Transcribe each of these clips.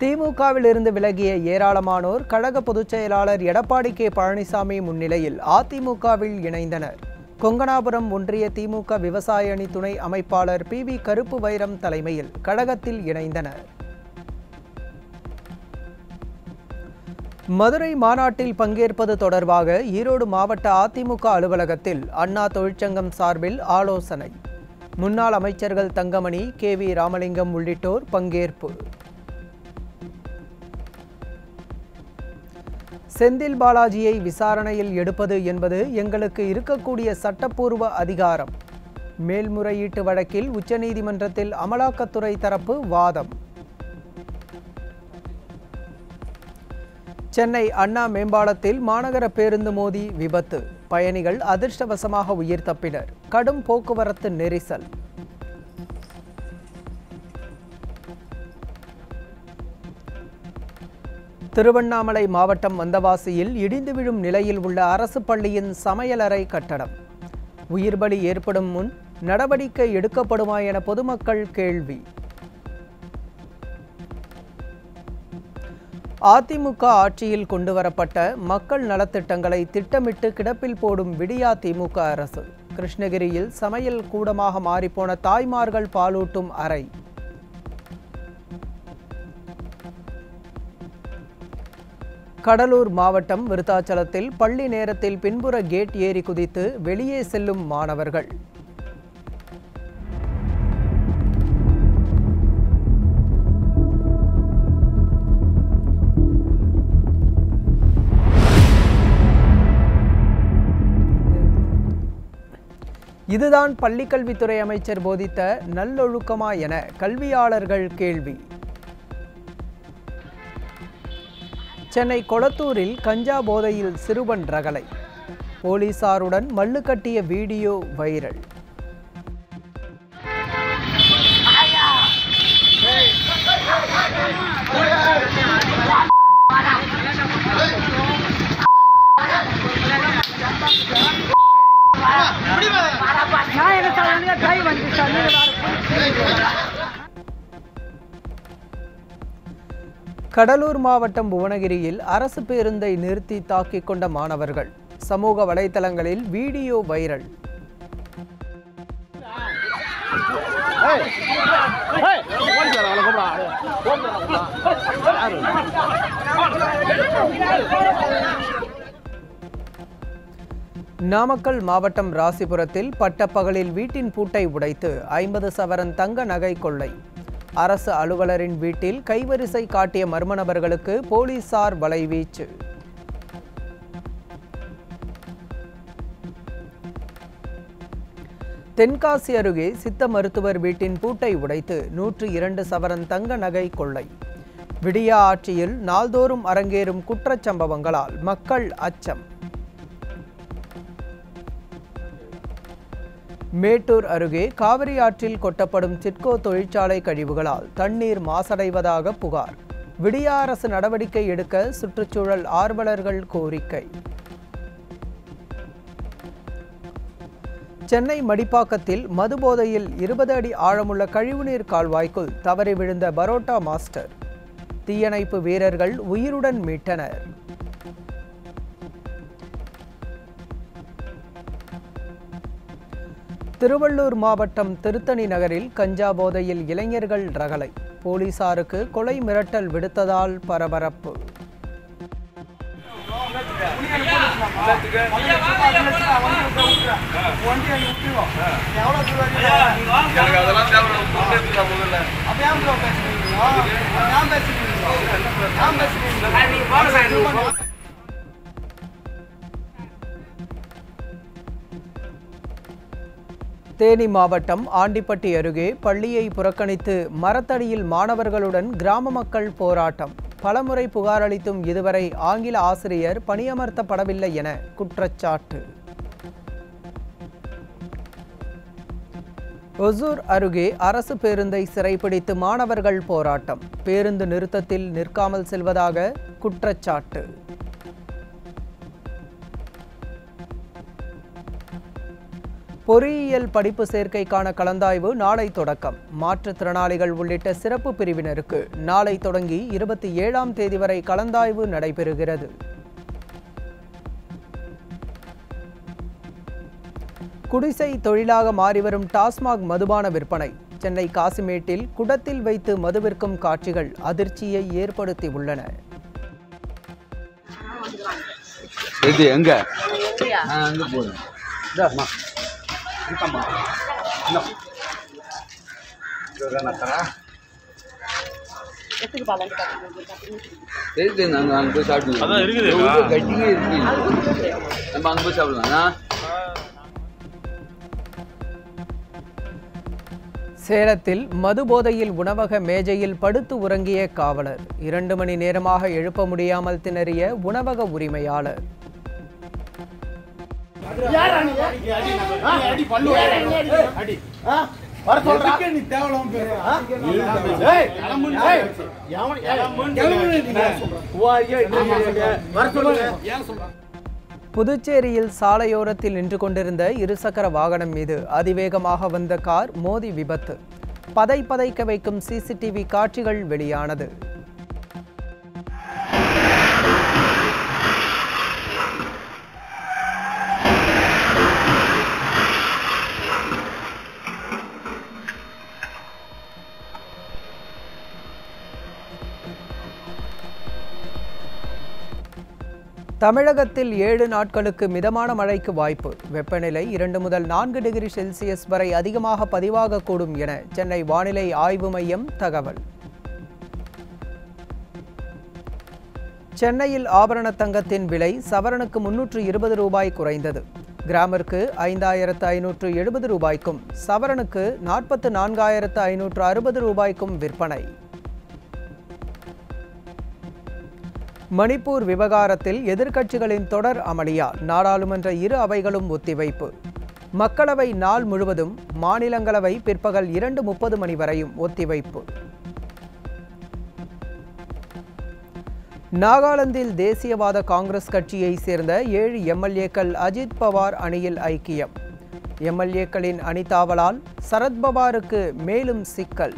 திமுகவில் இருந்து விலகிய ஏராளமானோர் கழக பொதுச் செயலாளர் எடப்பாடி கே பழனிசாமி முன்னிலையில் அதிமுகவில் இணைந்தனர் கொங்கனாபுரம் ஒன்றிய திமுக விவசாய அணி துணை அமைப்பாளர் பி வி கருப்பு வைரம் தலைமையில் கழகத்தில் இணைந்தனர் மதுரை மாநாட்டில் பங்கேற்பது தொடர்பாக ஈரோடு மாவட்ட அதிமுக அலுவலகத்தில் அண்ணா தொழிற்சங்கம் சார்பில் ஆலோசனை முன்னாள் அமைச்சர்கள் தங்கமணி கே வி ராமலிங்கம் உள்ளிட்டோர் பங்கேற்பு செந்தில் பாலாஜியை விசாரணையில் எடுப்பது என்பது எங்களுக்கு இருக்கக்கூடிய சட்டப்பூர்வ அதிகாரம் மேல்முறையீட்டு வழக்கில் உச்சநீதிமன்றத்தில் அமலாக்கத்துறை தரப்பு வாதம் சென்னை அண்ணா மேம்பாலத்தில் மாநகர பேருந்து மோதி விபத்து பயணிகள் அதிர்ஷ்டவசமாக உயிர் தப்பினர் கடும் போக்குவரத்து நெரிசல் திருவண்ணாமலை மாவட்டம் வந்தவாசியில் இடிந்து விழும் நிலையில் உள்ள அரசு பள்ளியின் சமையலறை கட்டடம் உயிர்பலி ஏற்படும் முன் நடவடிக்கை எடுக்கப்படுமா என பொதுமக்கள் கேள்வி அதிமுக ஆட்சியில் கொண்டுவரப்பட்ட மக்கள் நலத்திட்டங்களை திட்டமிட்டு கிடப்பில் போடும் விடியா திமுக அரசு கிருஷ்ணகிரியில் சமையல் கூடமாக மாறிப்போன தாய்மார்கள் பாலூட்டும் அறை கடலூர் மாவட்டம் விருத்தாச்சலத்தில் பள்ளி நேரத்தில் பின்புற கேட் ஏறி குதித்து வெளியே செல்லும் மாணவர்கள் இதுதான் பள்ளிக்கல்வித்துறை அமைச்சர் போதித்த நல்லொழுக்கமா என கல்வியாளர்கள் கேள்வி சென்னை கொளத்தூரில் கஞ்சா போதையில் சிறுவன் ரகலை போலீசாருடன் மல்லு கட்டிய வீடியோ வைரல் நான் என்ன சொல்றேன் கை வந்து சொல்லி கடலூர் மாவட்டம் புவனகிரியில் அரசு பேருந்தை நிறுத்தி தாக்கிக் கொண்ட மாணவர்கள் சமூக வலைதளங்களில் வீடியோ வைரல் நாமக்கல் மாவட்டம் ராசிபுரத்தில் பட்டப்பகலில் வீட்டின் பூட்டை உடைத்து ஐம்பது சவரன் தங்க நகை கொள்ளை அரசு அலுவலரின் வீட்டில் கைவரிசை காட்டிய மர்ம நபர்களுக்கு போலீசார் வலைவீச்சு தென்காசி அருகே சித்த மருத்துவர் வீட்டின் பூட்டை உடைத்து நூற்று இரண்டு சவரன் தங்க நகை கொள்ளை விடியா ஆட்சியில் நாள்தோறும் அரங்கேறும் குற்றச் சம்பவங்களால் மக்கள் அச்சம் மேட்டூர் அருகே காவிரி ஆற்றில் கொட்டப்படும் சிட்கோ தொழிற்சாலை கழிவுகளால் தண்ணீர் மாசடைவதாக புகார் விடியா அரசு நடவடிக்கை எடுக்க சுற்றுச்சூழல் ஆர்வலர்கள் கோரிக்கை சென்னை மடிப்பாக்கத்தில் மதுபோதையில் இருபது அடி ஆழமுள்ள கழிவுநீர் கால்வாய்க்குள் தவறி விழுந்த பரோட்டா மாஸ்டர் தீயணைப்பு வீரர்கள் உயிருடன் மீட்டனர் திருவள்ளூர் மாவட்டம் திருத்தணி நகரில் கஞ்சா போதையில் இளைஞர்கள் ரகலை போலீசாருக்கு கொலை மிரட்டல் விடுத்ததால் பரபரப்பு எனக்கு அதெல்லாம் தேவை கொடுத்துருக்கா முதல்ல தேனி மாவட்டம் ஆண்டிப்பட்டி அருகே பள்ளியை புறக்கணித்து மரத்தடியில் மாணவர்களுடன் கிராம மக்கள் போராட்டம் பலமுறை புகார் அளித்தும் இதுவரை ஆங்கில ஆசிரியர் பணியமர்த்தப்படவில்லை என குற்றச்சாட்டு ஒசூர் அருகே அரசு பேருந்தை சிறைப்பிடித்து மாணவர்கள் போராட்டம் பேருந்து நிறுத்தத்தில் நிற்காமல் செல்வதாக குற்றச்சாட்டு பொறியியல் படிப்பு சேர்க்கைக்கான கலந்தாய்வு நாளை தொடக்கம் மாற்றுத்திறனாளிகள் உள்ளிட்ட சிறப்பு பிரிவினருக்கு நாளை தொடங்கி இருபத்தி ஏழாம் தேதி வரை கலந்தாய்வு நடைபெறுகிறது குடிசை தொழிலாக மாறிவரும் டாஸ்மாக் மதுபான விற்பனை சென்னை காசிமேட்டில் குடத்தில் வைத்து மது விற்கும் காட்சிகள் அதிர்ச்சியை ஏற்படுத்தி உள்ளன இது எங்க நான் அங்க போறேன் இந்தாம்மா. இருக்கம்மா. இந்தா. தெரியுது, நாங்க அங்க போய் சாப்பிடுவோம். அதான் இருக்குதுக்கா. எவ்வளவு கட்டியே இருக்கு. நம்ம அங்க போய் சாப்பிடலாம் ஆ? சேலத்தில் மது போதையில் உணவக மேஜையில் படுத்து உறங்கிய காவலர் இரண்டு மணி நேரமாக எழுப்ப முடியாமல் திணறிய உணவக உரிமையாளர் புதுச்சேரியில் சாலையோரத்தில் நின்று கொண்டிருந்த இருசக்கர வாகனம் மீது அதிவேகமாக வந்த கார் மோதி விபத்து பதை பதைக்க வைக்கும் சிசிடிவி காட்சிகள் வெளியானது தமிழகத்தில் ஏழு நாட்களுக்கு மிதமான மழைக்கு வாய்ப்பு வெப்பநிலை இரண்டு முதல் நான்கு டிகிரி செல்சியஸ் வரை அதிகமாக பதிவாகக்கூடும் என சென்னை வானிலை ஆய்வு மையம் தகவல் சென்னையில் ஆபரண தங்கத்தின் விலை சவரனுக்கு முன்னூற்று இருபது ரூபாய் குறைந்தது கிராமிற்கு ஐந்தாயிரத்து ஐநூற்று எழுபது ரூபாய்க்கும் சவரனுக்கு நாற்பத்து நான்காயிரத்து ஐநூற்று அறுபது ரூபாய்க்கும் விற்பனை மணிப்பூர் விவகாரத்தில் எதிர்க்கட்சிகளின் தொடர் அமளியால் நாடாளுமன்ற இரு அவைகளும் ஒத்திவைப்பு மக்களவை நாள் முழுவதும் மாநிலங்களவை பிற்பகல் இரண்டு முப்பது மணி வரையும் ஒத்திவைப்பு நாகாலாந்தில் தேசியவாத காங்கிரஸ் கட்சியை சேர்ந்த ஏழு எம்எல்ஏக்கள் அஜித் பவார் அணியில் ஐக்கியம் எம்எல்ஏக்களின் அணிதாவலால் சரத்பவாருக்கு மேலும் சிக்கல்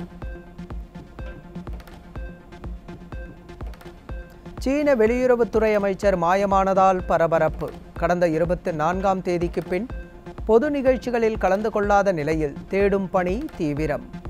சீன வெளியுறவுத்துறை அமைச்சர் மாயமானதால் பரபரப்பு கடந்த இருபத்தி நான்காம் தேதிக்கு பின் பொது நிகழ்ச்சிகளில் கலந்து கொள்ளாத நிலையில் தேடும் பணி தீவிரம்